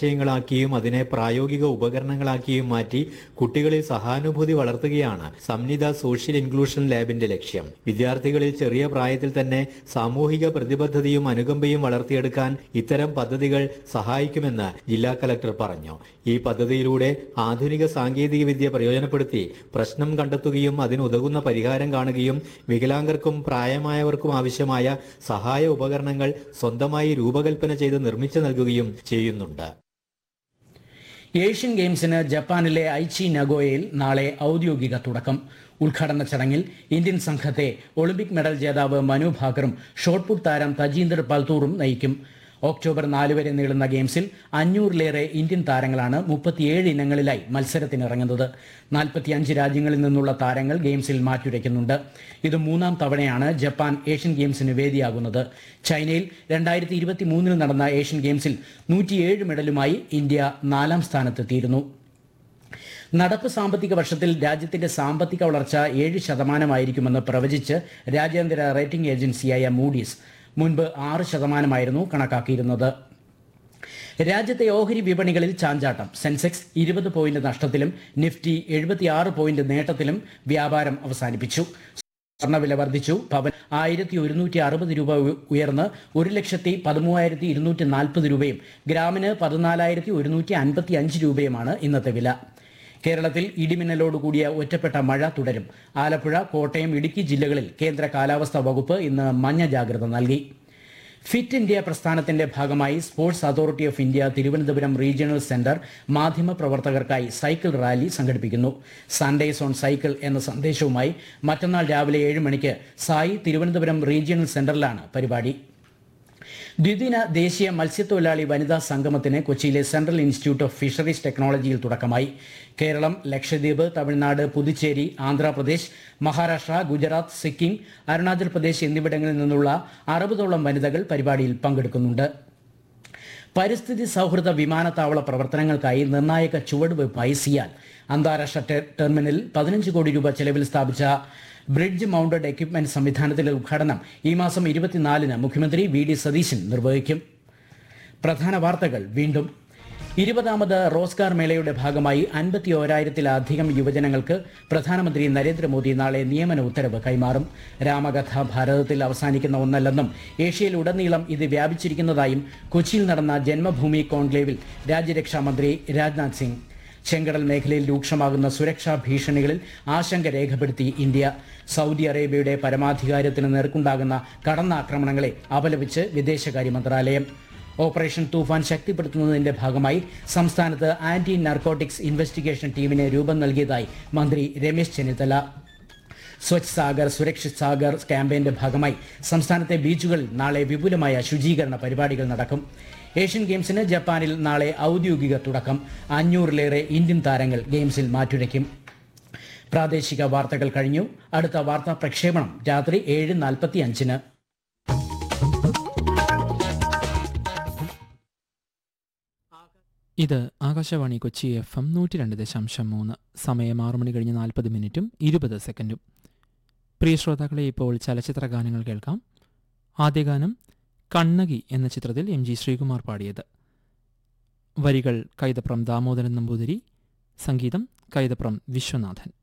ആശയങ്ങളാക്കിയും അതിനെ പ്രായോഗിക ഉപകരണങ്ങളാക്കിയും മാറ്റി കുട്ടികളിൽ സഹാനുഭൂതി വളർത്തുകയാണ് സംനിത സോഷ്യൽ ഇൻക്ലൂഷൻ ലാബിന്റെ ലക്ഷ്യം വിദ്യാർത്ഥികളിൽ ചെറിയ പ്രായത്തിൽ തന്നെ സാമൂഹിക പ്രതിബദ്ധതയും അനുകമ്പയും വളർത്തിയെടുക്കാൻ ഇത്തരം പദ്ധതികൾ സഹായിക്കുമെന്ന് ജില്ലാ കലക്ടർ പറഞ്ഞു ഈ പദ്ധതിയിലൂടെ ആധുനിക സാങ്കേതിക വിദ്യ പ്രയോജനപ്പെടുത്തി പ്രശ്നം കണ്ടെത്തുകയും അതിനുതകുന്ന പരിഹാരം കാണുകയും വികലാംഗർക്കും പ്രായമായവർക്കും ആവശ്യമായ സഹായ ഉപകരണങ്ങൾ സ്വന്തമായി രൂപകൽപ്പന ചെയ്ത് നിർമ്മിച്ചു നൽകുകയും ചെയ്യുന്നുണ്ട് ഏഷ്യൻ ഗെയിംസിന് ജപ്പാനിലെ ഐച്ചി നഗോയയിൽ നാളെ ഔദ്യോഗിക തുടക്കം ഉദ്ഘാടന ചടങ്ങിൽ ഇന്ത്യൻ സംഘത്തെ ഒളിമ്പിക് മെഡൽ ജേതാവ് മനു ഭാക്കറും ഷോട്ട്പുട്ട് താരം തജീന്ദർ പൽത്തൂറും നയിക്കും ഒക്ടോബർ നാല് വരെ നീളുന്ന ഗെയിംസിൽ അഞ്ഞൂറിലേറെ ഇന്ത്യൻ താരങ്ങളാണ് മുപ്പത്തിയേഴ് ഇനങ്ങളിലായി മത്സരത്തിനിറങ്ങുന്നത് നാൽപ്പത്തിയഞ്ച് രാജ്യങ്ങളിൽ നിന്നുള്ള താരങ്ങൾ ഗെയിംസിൽ മാറ്റുരയ്ക്കുന്നുണ്ട് ഇത് മൂന്നാം തവണയാണ് ജപ്പാൻ ഏഷ്യൻ ഗെയിംസിന് വേദിയാകുന്നത് ചൈനയിൽ രണ്ടായിരത്തി ഇരുപത്തി മൂന്നിൽ നടന്ന ഏഷ്യൻ ഗെയിംസിൽ നൂറ്റിയേഴ് മെഡലുമായി ഇന്ത്യ നാലാം സ്ഥാനത്തെത്തിയിരുന്നു നടപ്പ് സാമ്പത്തിക വർഷത്തിൽ രാജ്യത്തിന്റെ സാമ്പത്തിക വളർച്ച ഏഴ് ശതമാനമായിരിക്കുമെന്ന് പ്രവചിച്ച് രാജ്യാന്തര റേറ്റിംഗ് ഏജൻസിയായ മൂഡീസ് മുൻപ് ആറ് ശതമാനമായിരുന്നു കണക്കാക്കിയിരുന്നത് രാജ്യത്തെ ഓഹരി വിപണികളിൽ ചാഞ്ചാട്ടം സെൻസെക്സ് ഇരുപത് പോയിന്റ് നഷ്ടത്തിലും നിഫ്റ്റി എഴുപത്തിയാറ് പോയിന്റ് നേട്ടത്തിലും വ്യാപാരം അവസാനിപ്പിച്ചു സ്വർണ്ണവില വർദ്ധിച്ചു പവൻ ആയിരത്തി ഒരുന്നൂറ്റി അറുപത് രൂപ ഉ- ഉയർന്ന് ഒരു ലക്ഷത്തി പതിമൂവായിരത്തി ഇരുന്നൂറ്റി നാൽപ്പത് രൂപയും ഗ്രാമിന് പതിനാലായിരത്തി ഒരുന്നൂറ്റി അൻപത്തി അഞ്ച് രൂപയുമാണ് ഇന്നത്തെ വില കേരളത്തിൽ ഇടിമിന്നലോട് കൂടിയ ഒറ്റപ്പെട്ട മഴ തുടരും ആലപ്പുഴ കോട്ടയം ഇടുക്കി ജില്ലകളിൽ കേന്ദ്ര കാലാവസ്ഥാ വകുപ്പ് ഇന്ന് മഞ്ഞ ജാഗ്രത നൽകി ഫിറ്റ് ഇന്ത്യ പ്രസ്ഥാനത്തിന്റെ ഭാഗമായി sports authority of India Thiruvananthapuram regional centre മാധ്യമ പ്രവർത്തകർക്കായി സൈക്കിൾ റാലി സംഘടിപ്പിക്കുന്നു സൺഡേസ് ഓൺ സൈക്കിൾ എന്ന സന്ദേശവുമായി മറ്റന്നാൾ രാവിലെ ഏഴ് മണിക്ക് സായി തിരുവനന്തപുരം റീജിയണൽ സെന്ററിലാണ് പരിപാടി ദ്വിദിന ദേശീയ മത്സ്യത്തൊഴിലാളി വനിതാ സംഗമത്തിന് കൊച്ചിയിലെ സെൻട്രൽ ഇൻസ്റ്റിറ്റ്യൂട്ട് ഓഫ് ഫിഷറീസ് ടെക്നോളജിയിൽ തുടക്കമായി കേരളം ലക്ഷദ്വീപ് തമിഴ്നാട് പുതുച്ചേരി ആന്ധ്രാപ്രദേശ് മഹാരാഷ്ട്ര ഗുജറാത്ത് സിക്കിം അരുണാചൽ പ്രദേശ് എന്നിവിടങ്ങളിൽ നിന്നുള്ള അറുപതോളം വനിതകൾ പരിപാടിയിൽ പങ്കെടുക്കുന്നുണ്ട് പരിസ്ഥിതി സൗഹൃദ വിമാനത്താവള പ്രവർത്തനങ്ങൾക്കായി നിർണായക ചുവടുവയ്പായി സിയാൽ അന്താരാഷ്ട്ര ടെ- ടെർമിനലിൽ പതിനഞ്ച് കോടി രൂപ ചെലവിൽ സ്ഥാപിച്ച ബ്രിഡ്ജ് മൗണ്ടഡ് എക്യുപ്മെന്റ് സംവിധാനത്തിന്റെ ഉദ്ഘാടനം ഈ മാസം ഇരുപത്തിനാലിന് മുഖ്യമന്ത്രി വി ഡി സതീശൻ നിർവഹിക്കും പ്രധാന വാർത്തകൾ വീണ്ടും ഇരുപതാമത് റോസ്ഗാർ മേളയുടെ ഭാഗമായി അൻപത്തി ഓരായിരത്തിലധികം യുവജനങ്ങൾക്ക് പ്രധാനമന്ത്രി നരേന്ദ്രമോദി നാളെ നിയമന ഉത്തരവ് കൈമാറും രാമകഥ ഭാരതത്തിൽ അവസാനിക്കുന്ന ഒന്നല്ലെന്നും ഏഷ്യയിലുടനീളം ഇത് വ്യാപിച്ചിരിക്കുന്നതായും കൊച്ചിയിൽ നടന്ന ജന്മഭൂമി കോൺക്ലേവിൽ രാജ്യരക്ഷാ മന്ത്രി രാജ്നാഥ് സിംഗ് ചെങ്കടൽ മേഖലയിൽ രൂക്ഷമാകുന്ന സുരക്ഷാ ഭീഷണികളിൽ ആശങ്ക രേഖപ്പെടുത്തി ഇന്ത്യ സൗദി അറേബ്യയുടെ പരമാധികാരത്തിന് നേർക്കുണ്ടാകുന്ന കടന്നാക്രമണങ്ങളെ അപലപിച്ച് വിദേശകാര്യ മന്ത്രാലയം ഓപ്പറേഷൻ തൂഫാൻ ശക്തിപ്പെടുത്തുന്നതിന്റെ ഭാഗമായി സംസ്ഥാനത്ത് ആന്റി നാർക്കോട്ടിക്സ് ഇൻവെസ്റ്റിഗേഷൻ ടീമിന് രൂപം നൽകിയതായി മന്ത്രി രമേശ് ചെന്നിത്തല സ്വച്ഛ് സാഗർ സുരക്ഷിത് സാഗർ ക്യാമ്പയിന്റെ ഭാഗമായി സംസ്ഥാനത്തെ ബീച്ചുകളിൽ നാളെ വിപുലമായ ശുചീകരണ പരിപാടികൾ നടക്കും ഏഷ്യൻ ഗെയിംസിന് ജപ്പാനിൽ നാളെ ഔദ്യോഗിക തുടക്കം അഞ്ഞൂറിലേറെ ഇന്ത്യൻ താരങ്ങൾ ഗെയിംസിൽ മാറ്റുരയ്ക്കും പ്രാദേശിക വാർത്തകൾ കഴിഞ്ഞു അടുത്ത വാർത്താ പ്രക്ഷേപണം രാത്രി ഏഴ് നാൽപ്പത്തി അഞ്ചിന് ഇത് ആകാശവാണി കൊച്ചി എഫ് എം നൂറ്റി രണ്ട് ദശാംശം മൂന്ന് സമയം ആറു മണി കഴിഞ്ഞ് നാൽപ്പത് മിനിറ്റും ഇരുപത് സെക്കൻഡും പ്രിയ ശ്രോതാക്കളെ ഇപ്പോൾ ചലച്ചിത്ര ഗാനങ്ങൾ കേൾക്കാം ആദ്യ ഗാനം കണ്ണകി എന്ന ചിത്രത്തിൽ എം ജി ശ്രീകുമാർ പാടിയത് വരികൾ കൈതപ്രം ദാമോദരൻ നമ്പൂതിരി സംഗീതം കൈതപ്രം വിശ്വനാഥൻ